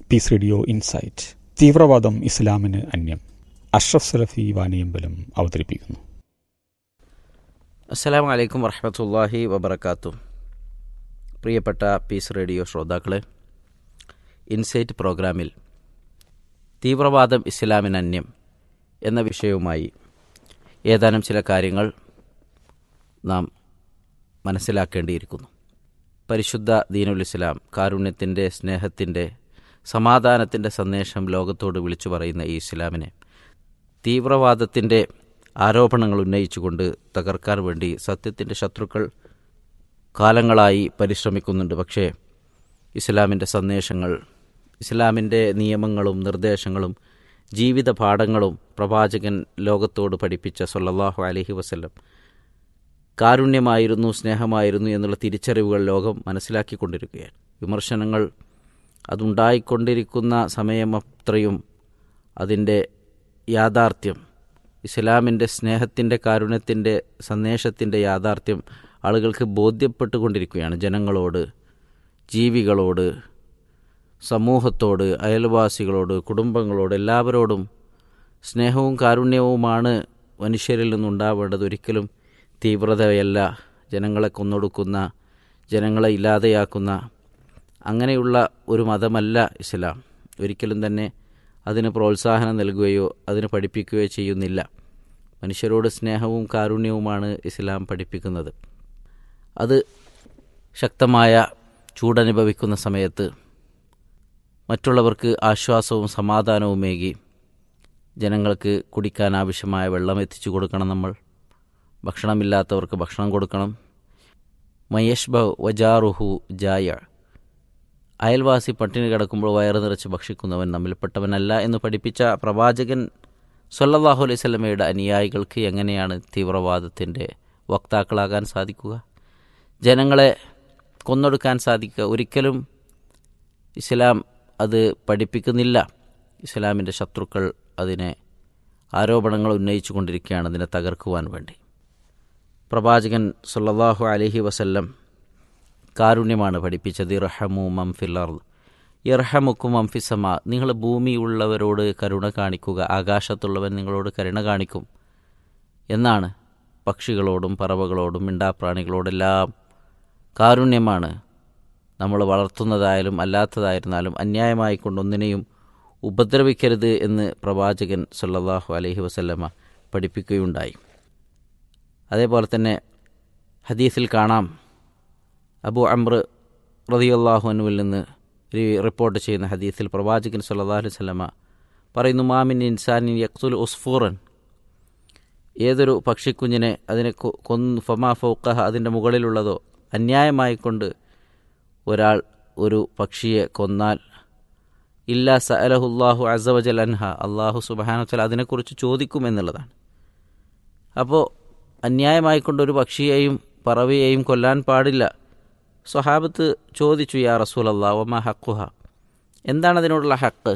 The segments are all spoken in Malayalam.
പീസ് റേഡിയോ ഇൻസൈറ്റ് തീവ്രവാദം ഇസ്ലാമിന് അന്യം അഷ്റഫ് സലഫി വാനിയമ്പലം അവതരിപ്പിക്കുന്നു അസ്സലാമു അലൈക്കും വറഹമത്തല്ലാഹി വബർക്കാത്തു പ്രിയപ്പെട്ട പീസ് റേഡിയോ ശ്രോതാക്കളെ ഇൻസൈറ്റ് പ്രോഗ്രാമിൽ തീവ്രവാദം ഇസ്ലാമിന് അന്യം എന്ന വിഷയവുമായി ഏതാനും ചില കാര്യങ്ങൾ നാം മനസ്സിലാക്കേണ്ടിയിരിക്കുന്നു പരിശുദ്ധ ദീനുൽ ഇസ്ലാം കാരുണ്യത്തിൻ്റെ സ്നേഹത്തിൻ്റെ സമാധാനത്തിൻ്റെ സന്ദേശം ലോകത്തോട് വിളിച്ചു പറയുന്ന ഈ ഇസ്ലാമിനെ തീവ്രവാദത്തിൻ്റെ ആരോപണങ്ങൾ ഉന്നയിച്ചുകൊണ്ട് തകർക്കാൻ വേണ്ടി സത്യത്തിൻ്റെ ശത്രുക്കൾ കാലങ്ങളായി പരിശ്രമിക്കുന്നുണ്ട് പക്ഷേ ഇസ്ലാമിൻ്റെ സന്ദേശങ്ങൾ ഇസ്ലാമിൻ്റെ നിയമങ്ങളും നിർദ്ദേശങ്ങളും ജീവിത പാഠങ്ങളും പ്രവാചകൻ ലോകത്തോട് പഠിപ്പിച്ച സൊല്ലാഹു അലഹി വസ്ല്ലം കാരുണ്യമായിരുന്നു സ്നേഹമായിരുന്നു എന്നുള്ള തിരിച്ചറിവുകൾ ലോകം മനസ്സിലാക്കിക്കൊണ്ടിരിക്കുകയാണ് വിമർശനങ്ങൾ അതുണ്ടായിക്കൊണ്ടിരിക്കുന്ന സമയമത്രയും അതിൻ്റെ യാഥാർത്ഥ്യം ഇസ്ലാമിൻ്റെ സ്നേഹത്തിൻ്റെ കാരുണ്യത്തിൻ്റെ സന്ദേശത്തിൻ്റെ യാഥാർത്ഥ്യം ആളുകൾക്ക് ബോധ്യപ്പെട്ടുകൊണ്ടിരിക്കുകയാണ് ജനങ്ങളോട് ജീവികളോട് സമൂഹത്തോട് അയൽവാസികളോട് കുടുംബങ്ങളോട് എല്ലാവരോടും സ്നേഹവും കാരുണ്യവുമാണ് മനുഷ്യരിൽ നിന്നുണ്ടാവേണ്ടത് ഒരിക്കലും തീവ്രതയല്ല ജനങ്ങളെ കൊന്നൊടുക്കുന്ന ജനങ്ങളെ ഇല്ലാതെയാക്കുന്ന അങ്ങനെയുള്ള ഒരു മതമല്ല ഇസ്ലാം ഒരിക്കലും തന്നെ അതിന് പ്രോത്സാഹനം നൽകുകയോ അതിന് പഠിപ്പിക്കുകയോ ചെയ്യുന്നില്ല മനുഷ്യരോട് സ്നേഹവും കാരുണ്യവുമാണ് ഇസ്ലാം പഠിപ്പിക്കുന്നത് അത് ശക്തമായ ചൂടനുഭവിക്കുന്ന സമയത്ത് മറ്റുള്ളവർക്ക് ആശ്വാസവും സമാധാനവുമേകി ജനങ്ങൾക്ക് കുടിക്കാൻ ആവശ്യമായ വെള്ളം എത്തിച്ചു കൊടുക്കണം നമ്മൾ ഭക്ഷണമില്ലാത്തവർക്ക് ഭക്ഷണം കൊടുക്കണം മയേഷ്ബ വജാറുഹു ജായ അയൽവാസി പട്ടിണി കിടക്കുമ്പോൾ വയറ് നിറച്ച് ഭക്ഷിക്കുന്നവൻ നമ്മിൽപ്പെട്ടവനല്ല എന്ന് പഠിപ്പിച്ച പ്രവാചകൻ സൊല്ലാഹു അലൈഹി സ്വലമയുടെ അനുയായികൾക്ക് എങ്ങനെയാണ് തീവ്രവാദത്തിൻ്റെ വക്താക്കളാകാൻ സാധിക്കുക ജനങ്ങളെ കൊന്നൊടുക്കാൻ സാധിക്കുക ഒരിക്കലും ഇസ്ലാം അത് പഠിപ്പിക്കുന്നില്ല ഇസ്ലാമിൻ്റെ ശത്രുക്കൾ അതിനെ ആരോപണങ്ങൾ ഉന്നയിച്ചു കൊണ്ടിരിക്കുകയാണ് അതിനെ തകർക്കുവാൻ വേണ്ടി പ്രവാചകൻ സല്ലാഹു അലഹി വസല്ലം കാരുണ്യമാണ് പഠിപ്പിച്ചത് ഇർഹമു മംഫില്ലർ ഇർഹമുക്കും മംഫിസമ നിങ്ങൾ ഭൂമിയുള്ളവരോട് കരുണ കാണിക്കുക ആകാശത്തുള്ളവൻ നിങ്ങളോട് കരുണ കാണിക്കും എന്നാണ് പക്ഷികളോടും പറവകളോടും മിണ്ടാപ്രാണികളോടെല്ലാം കാരുണ്യമാണ് നമ്മൾ വളർത്തുന്നതായാലും അല്ലാത്തതായിരുന്നാലും അന്യായമായി കൊണ്ടൊന്നിനെയും ഉപദ്രവിക്കരുത് എന്ന് പ്രവാചകൻ സല്ലാഹു അലഹി വസല്ലമ്മ പഠിപ്പിക്കുകയുണ്ടായി അതേപോലെ തന്നെ ഹദീസിൽ കാണാം അബു അമ്ര റതിയല്ലാഹു അനുവിൽ നിന്ന് റിപ്പോർട്ട് ചെയ്യുന്ന ഹദീസിൽ പ്രവാചകൻ സല്ലാ അലൈഹി സ്വലമ പറയുന്നു മാമിൻ ഇൻസാനിൻ യക്സുൽ ഉസ്ഫൂറൻ ഏതൊരു പക്ഷിക്കുഞ്ഞിനെ അതിനെ കൊന്ന് ഫമാ ഫൗക്കഹ അതിൻ്റെ മുകളിലുള്ളതോ അന്യായമായി കൊണ്ട് ഒരാൾ ഒരു പക്ഷിയെ കൊന്നാൽ ഇല്ലാ സഅലഹുല്ലാഹു അസവജൽ അൻഹ അള്ളാഹു സുബാനത്തല അതിനെക്കുറിച്ച് ചോദിക്കുമെന്നുള്ളതാണ് അപ്പോൾ അന്യായമായി കൊണ്ട് ഒരു പക്ഷിയെയും പറവയെയും കൊല്ലാൻ പാടില്ല സ്വഹാബത്ത് ചോദിച്ചു യാ റസൂൽ അള്ളാഹ് ഒമ ഹക്കുഹ എന്താണ് അതിനോടുള്ള ഹക്ക്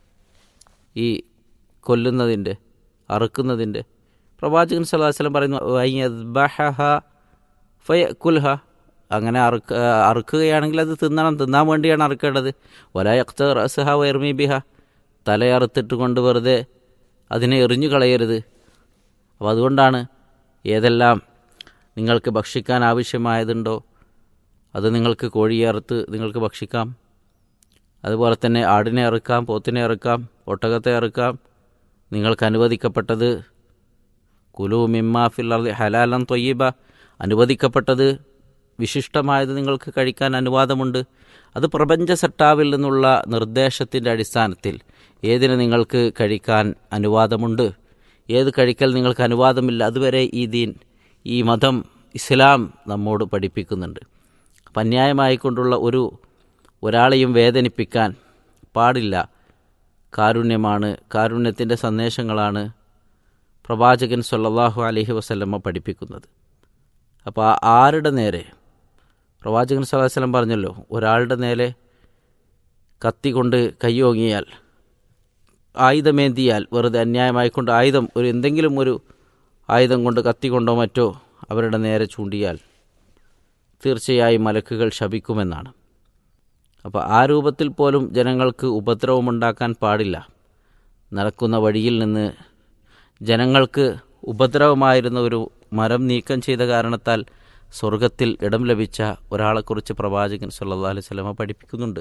ഈ കൊല്ലുന്നതിൻ്റെ അറുക്കുന്നതിൻ്റെ പ്രവാചകൻ സല്ലാഹു വസ്ലം പറയുന്നു ഫയക്കുൽഹ അങ്ങനെ അറുക്ക അറുക്കുകയാണെങ്കിൽ അത് തിന്നണം തിന്നാൻ വേണ്ടിയാണ് അറുക്കേണ്ടത് വലായക്ത റസഹ വൈർമി ബിഹ തലയറുത്തിട്ട് കൊണ്ട് വെറുതെ അതിനെ എറിഞ്ഞു കളയരുത് അപ്പോൾ അതുകൊണ്ടാണ് ഏതെല്ലാം നിങ്ങൾക്ക് ഭക്ഷിക്കാൻ ആവശ്യമായതുണ്ടോ അത് നിങ്ങൾക്ക് കോഴിയെ അറുത്ത് നിങ്ങൾക്ക് ഭക്ഷിക്കാം അതുപോലെ തന്നെ ആടിനെ അറുക്കാം പോത്തിനെ അറുക്കാം ഒട്ടകത്തെ അറുക്കാം നിങ്ങൾക്ക് അനുവദിക്കപ്പെട്ടത് കുലു മിമ്മ ഫില്ലർ ഹലാലം തൊയ്യബ അനുവദിക്കപ്പെട്ടത് വിശിഷ്ടമായത് നിങ്ങൾക്ക് കഴിക്കാൻ അനുവാദമുണ്ട് അത് പ്രപഞ്ച സട്ടാവിൽ നിന്നുള്ള നിർദ്ദേശത്തിൻ്റെ അടിസ്ഥാനത്തിൽ ഏതിന് നിങ്ങൾക്ക് കഴിക്കാൻ അനുവാദമുണ്ട് ഏത് കഴിക്കൽ നിങ്ങൾക്ക് അനുവാദമില്ല അതുവരെ ഈ ദീൻ ഈ മതം ഇസ്ലാം നമ്മോട് പഠിപ്പിക്കുന്നുണ്ട് അപ്പം അന്യായമായിക്കൊണ്ടുള്ള ഒരു ഒരാളെയും വേദനിപ്പിക്കാൻ പാടില്ല കാരുണ്യമാണ് കാരുണ്യത്തിൻ്റെ സന്ദേശങ്ങളാണ് പ്രവാചകൻ സല്ലല്ലാഹു അലൈഹി വസല്ലമ്മ പഠിപ്പിക്കുന്നത് അപ്പോൾ ആരുടെ നേരെ പ്രവാചകൻ സല്ലല്ലാഹു അലൈഹി വസല്ലം പറഞ്ഞല്ലോ ഒരാളുടെ നേരെ കത്തി കൊണ്ട് കയ്യോങ്ങിയാൽ ആയുധമേന്തിയാൽ വെറുതെ അന്യായമായിക്കൊണ്ട് ആയുധം ഒരു എന്തെങ്കിലും ഒരു ആയുധം കൊണ്ട് കത്തി കൊണ്ടോ മറ്റോ അവരുടെ നേരെ ചൂണ്ടിയാൽ തീർച്ചയായും മലക്കുകൾ ശപിക്കുമെന്നാണ് അപ്പോൾ ആ രൂപത്തിൽ പോലും ജനങ്ങൾക്ക് ഉപദ്രവമുണ്ടാക്കാൻ പാടില്ല നടക്കുന്ന വഴിയിൽ നിന്ന് ജനങ്ങൾക്ക് ഉപദ്രവമായിരുന്ന ഒരു മരം നീക്കം ചെയ്ത കാരണത്താൽ സ്വർഗത്തിൽ ഇടം ലഭിച്ച ഒരാളെക്കുറിച്ച് പ്രവാചകൻ സല്ലല്ലാഹു അലൈഹി വസല്ലമ പഠിപ്പിക്കുന്നുണ്ട്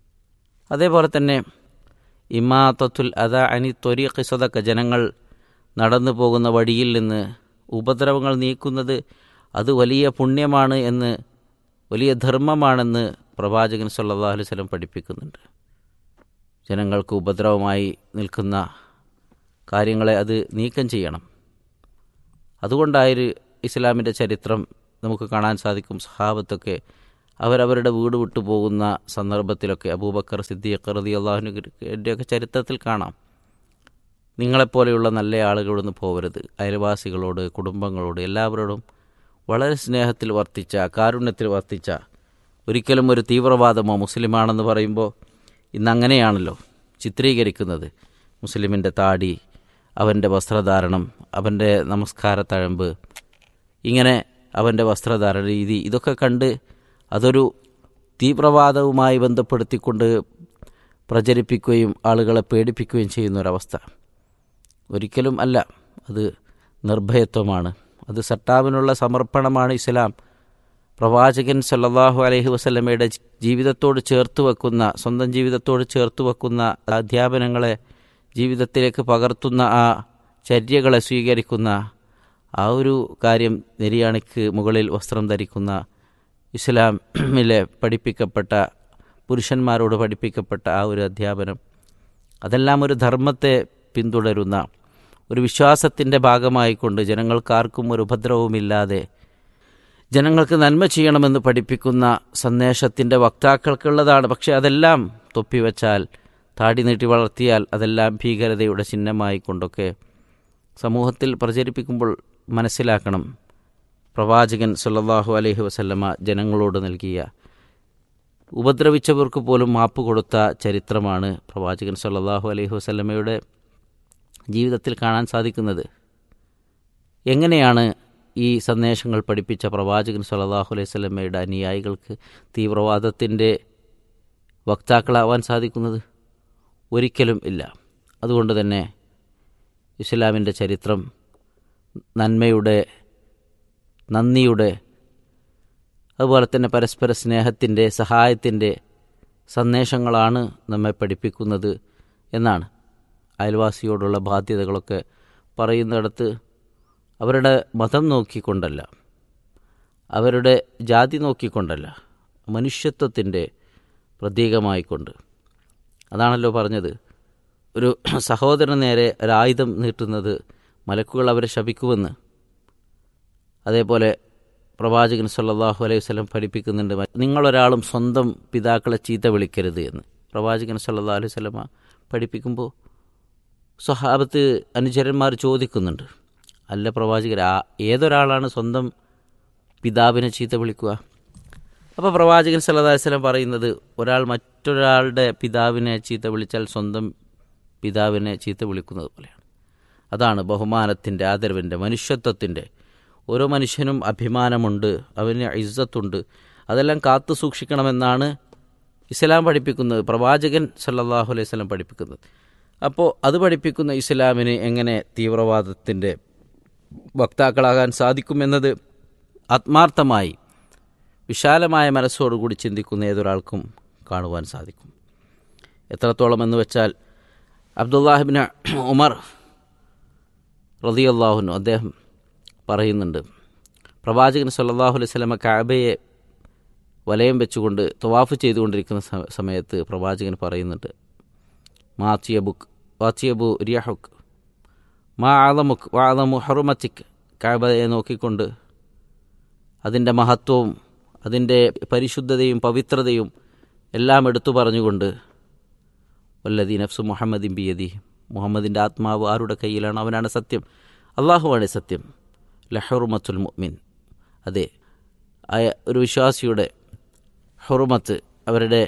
അതേപോലെ തന്നെ ഇമാത്തത്തുൽ അദ അനി ത്വരീഖ് സദക്ക ജനങ്ങൾ നടന്നു പോകുന്ന വഴിയിൽ നിന്ന് ഉപദ്രവങ്ങൾ നീക്കുന്നത് അത് വലിയ പുണ്യമാണ് എന്ന് വലിയ ധർമ്മമാണെന്ന് പ്രവാചകൻ സല്ലല്ലാഹു അലൈഹി വസല്ലം പഠിപ്പിക്കുന്നുണ്ട് ജനങ്ങൾക്ക് ഉപദ്രവമായി നിൽക്കുന്ന കാര്യങ്ങളെ അത് നീക്കം ചെയ്യണം അതുകൊണ്ടായൊരു ഇസ്ലാമിൻ്റെ ചരിത്രം നമുക്ക് കാണാൻ സാധിക്കും സഹാബത്തൊക്കെ അവരവരുടെ വീട് വിട്ടു പോകുന്ന സന്ദർഭത്തിലൊക്കെ അബൂബക്കർ സിദ്ദീഖ് റതി അള്ളാഹുവിൻ്റെയൊക്കെ ചരിത്രത്തിൽ കാണാം നിങ്ങളെപ്പോലെയുള്ള നല്ല ആളുകളൊന്നും പോകരുത് അയൽവാസികളോട് കുടുംബങ്ങളോട് എല്ലാവരോടും വളരെ സ്നേഹത്തിൽ വർത്തിച്ച കാരുണ്യത്തിൽ വർത്തിച്ച ഒരിക്കലും ഒരു തീവ്രവാദമോ മുസ്ലിമാണെന്ന് പറയുമ്പോൾ ഇന്നങ്ങനെയാണല്ലോ ചിത്രീകരിക്കുന്നത് മുസ്ലിമിൻ്റെ താടി അവൻ്റെ വസ്ത്രധാരണം അവൻ്റെ നമസ്കാര തഴമ്പ് ഇങ്ങനെ അവൻ്റെ വസ്ത്രധാരണ രീതി ഇതൊക്കെ കണ്ട് അതൊരു തീവ്രവാദവുമായി ബന്ധപ്പെടുത്തിക്കൊണ്ട് പ്രചരിപ്പിക്കുകയും ആളുകളെ പേടിപ്പിക്കുകയും ചെയ്യുന്ന ഒരവസ്ഥ ഒരിക്കലും അല്ല അത് നിർഭയത്വമാണ് അത് സട്ടാവിനുള്ള സമർപ്പണമാണ് ഇസ്ലാം പ്രവാചകൻ സല്ലല്ലാഹു അലൈഹി വസല്ലമയുടെ ജീവിതത്തോട് ചേർത്ത് വെക്കുന്ന സ്വന്തം ജീവിതത്തോട് ചേർത്ത് വെക്കുന്ന അധ്യാപനങ്ങളെ ജീവിതത്തിലേക്ക് പകർത്തുന്ന ആ ചര്യകളെ സ്വീകരിക്കുന്ന ആ ഒരു കാര്യം നെരിയാണിക്ക് മുകളിൽ വസ്ത്രം ധരിക്കുന്ന ഇസ്ലാമിലെ പഠിപ്പിക്കപ്പെട്ട പുരുഷന്മാരോട് പഠിപ്പിക്കപ്പെട്ട ആ ഒരു അധ്യാപനം അതെല്ലാം ഒരു ധർമ്മത്തെ പിന്തുടരുന്ന ഒരു വിശ്വാസത്തിൻ്റെ ഭാഗമായിക്കൊണ്ട് ജനങ്ങൾക്കാർക്കും ഒരു ഉപദ്രവവുമില്ലാതെ ജനങ്ങൾക്ക് നന്മ ചെയ്യണമെന്ന് പഠിപ്പിക്കുന്ന സന്ദേശത്തിൻ്റെ വക്താക്കൾക്കുള്ളതാണ് പക്ഷെ അതെല്ലാം തൊപ്പിവെച്ചാൽ താടി നീട്ടി വളർത്തിയാൽ അതെല്ലാം ഭീകരതയുടെ ചിഹ്നമായി കൊണ്ടൊക്കെ സമൂഹത്തിൽ പ്രചരിപ്പിക്കുമ്പോൾ മനസ്സിലാക്കണം പ്രവാചകൻ സല്ലല്ലാഹു അലൈഹി വസല്ലമ ജനങ്ങളോട് നൽകിയ ഉപദ്രവിച്ചവർക്ക് പോലും മാപ്പ് കൊടുത്ത ചരിത്രമാണ് പ്രവാചകൻ സല്ലല്ലാഹു അലൈഹി വസല്ലമയുടെ ജീവിതത്തിൽ കാണാൻ സാധിക്കുന്നത് എങ്ങനെയാണ് ഈ സന്ദേശങ്ങൾ പഠിപ്പിച്ച പ്രവാചകൻ സല്ലല്ലാഹു അലൈഹി വസല്ലമയുടെ അനുയായികൾക്ക് തീവ്രവാദത്തിൻ്റെ വക്താക്കളാവാൻ സാധിക്കുന്നത് ഒരിക്കലും ഇല്ല അതുകൊണ്ട് തന്നെ ഇസ്ലാമിൻ്റെ ചരിത്രം നന്മയുടെ നന്ദിയുടെ അതുപോലെ തന്നെ പരസ്പര സ്നേഹത്തിൻ്റെ സഹായത്തിൻ്റെ സന്ദേശങ്ങളാണ് നമ്മെ പഠിപ്പിക്കുന്നത് എന്നാണ് അയൽവാസിയോടുള്ള ബാധ്യതകളൊക്കെ പറയുന്നിടത്ത് അവരുടെ മതം നോക്കിക്കൊണ്ടല്ല അവരുടെ ജാതി നോക്കിക്കൊണ്ടല്ല മനുഷ്യത്വത്തിൻ്റെ പ്രതീകമായിക്കൊണ്ട് അതാണല്ലോ പറഞ്ഞത് ഒരു സഹോദരന് നേരെ ഒരായുധം നീട്ടുന്നത് മലക്കുകൾ അവരെ ശപിക്കുമെന്ന് അതേപോലെ പ്രവാചകൻ സല്ലല്ലാഹു അലൈഹി വസല്ലം പഠിപ്പിക്കുന്നുണ്ട് നിങ്ങളൊരാളും സ്വന്തം പിതാക്കളെ ചീത്ത വിളിക്കരുത് എന്ന് പ്രവാചകൻ സല്ലല്ലാഹു അലൈഹി വസല്ലമ പഠിപ്പിക്കുമ്പോൾ സ്വഹാബത്ത് അനുചരന്മാർ ചോദിക്കുന്നുണ്ട് അല്ല പ്രവാചകർ ആ ഏതൊരാളാണ് സ്വന്തം പിതാവിനെ ചീത്ത വിളിക്കുക അപ്പോൾ പ്രവാചകൻ സല്ലല്ലാഹു അലൈഹി വസല്ലം പറയുന്നത് ഒരാൾ മറ്റൊരാളുടെ പിതാവിനെ ചീത്ത വിളിച്ചാൽ സ്വന്തം പിതാവിനെ ചീത്ത വിളിക്കുന്നത് പോലെയാണ് അതാണ് ബഹുമാനത്തിൻ്റെ ആദരവിൻ്റെ മനുഷ്യത്വത്തിൻ്റെ ഓരോ മനുഷ്യനും അഭിമാനമുണ്ട് അവന് ഇസ്സത്തുണ്ട് അതെല്ലാം കാത്തു സൂക്ഷിക്കണമെന്നാണ് ഇസ്ലാം പഠിപ്പിക്കുന്നത് പ്രവാചകൻ സല്ലല്ലാഹു അലൈഹി വസല്ലം പഠിപ്പിക്കുന്നത് അപ്പോൾ അത് പഠിപ്പിക്കുന്ന ഇസ്ലാമിന് എങ്ങനെ തീവ്രവാദത്തിൻ്റെ വക്താക്കളാകാൻ സാധിക്കുമെന്നത് ആത്മാർത്ഥമായി വിശാലമായ മനസ്സോടുകൂടി ചിന്തിക്കുന്ന ഏതൊരാൾക്കും കാണുവാൻ സാധിക്കും എത്രത്തോളം എന്ന് വെച്ചാൽ അബ്ദുല്ലാഹിബിന് ഉമർ റതിയല്ലാഹുനു അദ്ദേഹം പറയുന്നുണ്ട് പ്രവാചകൻ സല്ലല്ലാഹു അലൈഹി സ്വലമ കാബയെ വലയം വെച്ചുകൊണ്ട് തവാഫ് ചെയ്തുകൊണ്ടിരിക്കുന്ന സമയത്ത് പ്രവാചകൻ പറയുന്നുണ്ട് മാത്തിയബുക്ക് വാത്തിയബു റിയഹുക്ക് മാ ആലമുക്ക് വാലമു ഹറുമത്തിക്ക് കാബയെ നോക്കിക്കൊണ്ട് അതിൻ്റെ മഹത്വവും അതിൻ്റെ പരിശുദ്ധതയും പവിത്രതയും എല്ലാം എടുത്തു പറഞ്ഞുകൊണ്ട് വല്ലതി നഫ്സു മുഹമ്മദിൻ ബിയതി മുഹമ്മദിൻ്റെ ആത്മാവ് ആരുടെ കയ്യിലാണ് അവനാണ് സത്യം അള്ളാഹുവാണ് സത്യം ലഹറുമത്തുൽ മുഅ്മിൻ അതെ ഒരു വിശ്വാസിയുടെ ഹുറുമത്ത് അവരുടെ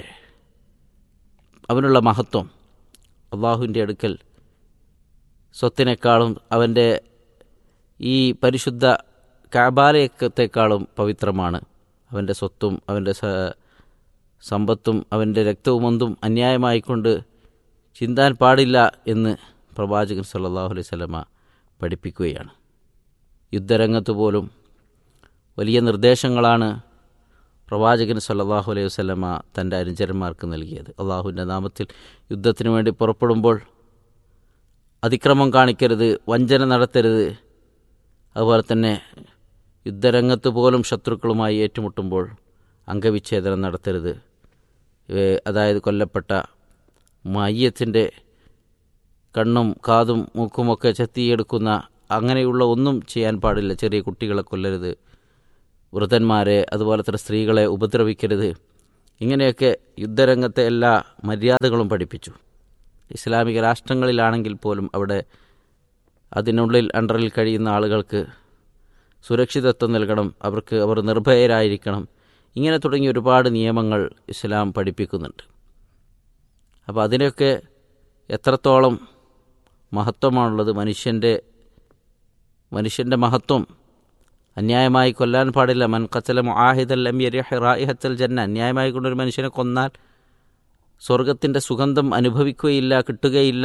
അവനുള്ള മഹത്വം അള്ളാഹുവിൻ്റെ അടുക്കൽ സ്വത്തിനേക്കാളും അവൻ്റെ ഈ പരിശുദ്ധ കാബാലയത്തെക്കാളും പവിത്രമാണ് അവൻ്റെ സ്വത്തും അവൻ്റെ സമ്പത്തും അവൻ്റെ രക്തവും ഒന്നും അന്യായമായിക്കൊണ്ട് ചിന്താൻ പാടില്ല എന്ന് പ്രവാചകൻ സല്ലല്ലാഹു അലൈഹി സ്വലമ പഠിപ്പിക്കുകയാണ് യുദ്ധരംഗത്ത് പോലും വലിയ നിർദ്ദേശങ്ങളാണ് പ്രവാചകൻ സല്ലല്ലാഹു അലൈഹി വസല്ലമ തൻ്റെ അനുചരന്മാർക്ക് നൽകിയത് അള്ളാഹുവിൻ്റെ നാമത്തിൽ യുദ്ധത്തിന് വേണ്ടി പുറപ്പെടുമ്പോൾ അതിക്രമം കാണിക്കരുത് വഞ്ചന നടത്തരുത് അതുപോലെ തന്നെ യുദ്ധരംഗത്ത് പോലും ശത്രുക്കളുമായി ഏറ്റുമുട്ടുമ്പോൾ അംഗവിച്ഛേദനം നടത്തരുത് ഏ, അതായത് കൊല്ലപ്പെട്ട മയ്യത്തിൻ്റെ കണ്ണും കാതും മൂക്കുമൊക്കെ ചെത്തിയെടുക്കുന്ന അങ്ങനെയുള്ള ഒന്നും ചെയ്യാൻ പാടില്ല ചെറിയ കുട്ടികളെ കൊല്ലരുത് വൃദ്ധന്മാരെ അതുപോലെ തന്നെ സ്ത്രീകളെ ഉപദ്രവിക്കരുത് ഇങ്ങനെയൊക്കെ യുദ്ധരംഗത്തെ എല്ലാ മര്യാദകളും പഠിപ്പിച്ചു ഇസ്ലാമിക രാഷ്ട്രങ്ങളിലാണെങ്കിൽ പോലും അവിടെ അതിനുള്ളിൽ അണ്ടറിൽ കഴിയുന്ന ആളുകൾക്ക് സുരക്ഷിതത്വം നൽകണം അവർക്ക് അവർ നിർഭയരായിരിക്കണം ഇങ്ങനെ തുടങ്ങി ഒരുപാട് നിയമങ്ങൾ ഇസ്ലാം പഠിപ്പിക്കുന്നുണ്ട് അപ്പോൾ അതിനൊക്കെ എത്രത്തോളം മഹത്വമാണുള്ളത് മനുഷ്യൻ്റെ മനുഷ്യൻ്റെ മഹത്വം അന്യായമായി കൊല്ലാൻ പാടില്ല മൻ കച്ചല മുആഹിദൽ ലം യരിഹ് റായിഹത്തൽ ജന്ന അന്യായമായി കൊണ്ടൊരു മനുഷ്യനെ കൊന്നാൽ സ്വർഗത്തിൻ്റെ സുഗന്ധം അനുഭവിക്കുകയില്ല കിട്ടുകയില്ല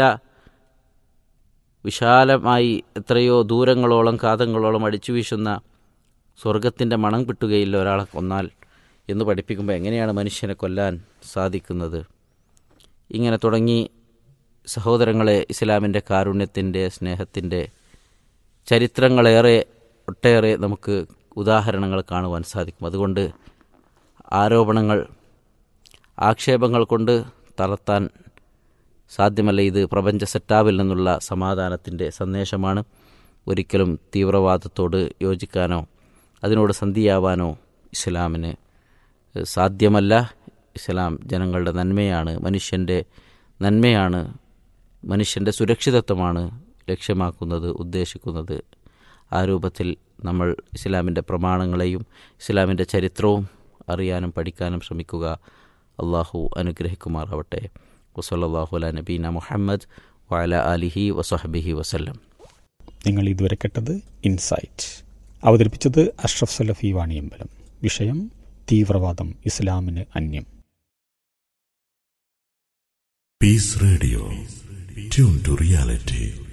വിശാലമായി എത്രയോ ദൂരങ്ങളോളം കാതങ്ങളോളം അടിച്ചു വീശുന്ന സ്വർഗത്തിൻ്റെ മണം കിട്ടുകയില്ല ഒരാളെ കൊന്നാൽ എന്ന് പഠിപ്പിക്കുമ്പോൾ എങ്ങനെയാണ് മനുഷ്യനെ കൊല്ലാൻ സാധിക്കുന്നത് ഇങ്ങനെ തുടങ്ങി സഹോദരങ്ങളെ ഇസ്ലാമിൻ്റെ കാരുണ്യത്തിൻ്റെ സ്നേഹത്തിൻ്റെ ചരിത്രങ്ങളേറെ ഒട്ടേറെ നമുക്ക് ഉദാഹരണങ്ങൾ കാണുവാൻ സാധിക്കും അതുകൊണ്ട് ആരോപണങ്ങൾ ആക്ഷേപങ്ങൾ കൊണ്ട് തളർത്താൻ സാധ്യമല്ല ഇത് പ്രപഞ്ച സെറ്റാവിൽ നിന്നുള്ള സമാധാനത്തിൻ്റെ സന്ദേശമാണ് ഒരിക്കലും തീവ്രവാദത്തോട് യോജിക്കാനോ അതിനോട് സന്ധിയാവാനോ ഇസ്ലാമിന് സാധ്യമല്ല ഇസ്ലാം ജനങ്ങളുടെ നന്മയാണ് മനുഷ്യൻ്റെ നന്മയാണ് മനുഷ്യൻ്റെ സുരക്ഷിതത്വമാണ് ലക്ഷ്യമാക്കുന്നത് ഉദ്ദേശിക്കുന്നത് ആ രൂപത്തിൽ നമ്മൾ ഇസ്ലാമിൻ്റെ പ്രമാണങ്ങളെയും ഇസ്ലാമിൻ്റെ ചരിത്രവും അറിയാനും പഠിക്കാനും ശ്രമിക്കുക അള്ളാഹു അനുഗ്രഹിക്കുമാറാവട്ടെ വസല്ലാഹു അല നബീന മുഹമ്മദ് വഅല അലിഹി വസഹബിഹി വസല്ലം നിങ്ങൾ ഇതുവരെ കേട്ടത് ഇൻസൈറ്റ് അവതരിപ്പിച്ചത് അഷ്റഫ് സലഫി വാണിയമ്പലം വിഷയം തീവ്രവാദം ഇസ്ലാമിന് അന്യം Peace Radio. Tune to reality.